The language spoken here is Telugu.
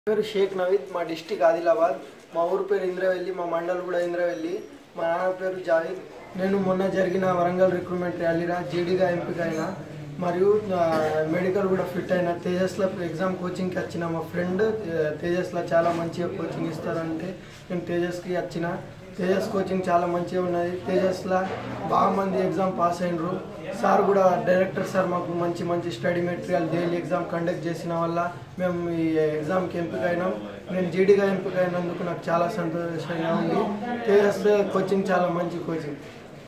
పేరు షేక్ నవీద్ మా డిస్టిక్ ఆదిలాబాద్ మా ఊరు పేరు ఇంద్రవెల్లి మా మండల్ కూడా ఇంద్రవెల్లి మా నాన్న పేరు జావేద్ నేను మొన్న జరిగిన వరంగల్ రిక్రూట్మెంట్ ర్యాలీలో జీడీగా ఎంపిక అయినా మరియు ఆ, మెడికల్ కూడా ఫిట్ అయిన తేజస్లో ఎగ్జామ్ కోచింగ్కి వచ్చిన మా ఫ్రెండ్ తేజస్లో చాలా మంచిగా కోచింగ్ ఇస్తారంటే నేను తేజస్కి వచ్చిన తేజస్ కోచింగ్ చాలా మంచిగా ఉన్నది తేజస్లో బాగా మంది ఎగ్జామ్ పాస్ అయినరు సార్ కూడా డైరెక్టర్ సార్ మాకు మంచి మంచి study material daily exam conduct చేసిన వల్ల మేము ఈ ఎగ్జామ్కి ఎంపిక అయినాం నేను జీడీగా ఎంపిక అయినందుకు నాకు చాలా సంతోషంగా ఉంది తేజస్ కోచింగ్ చాలా మంచి కోచింగ్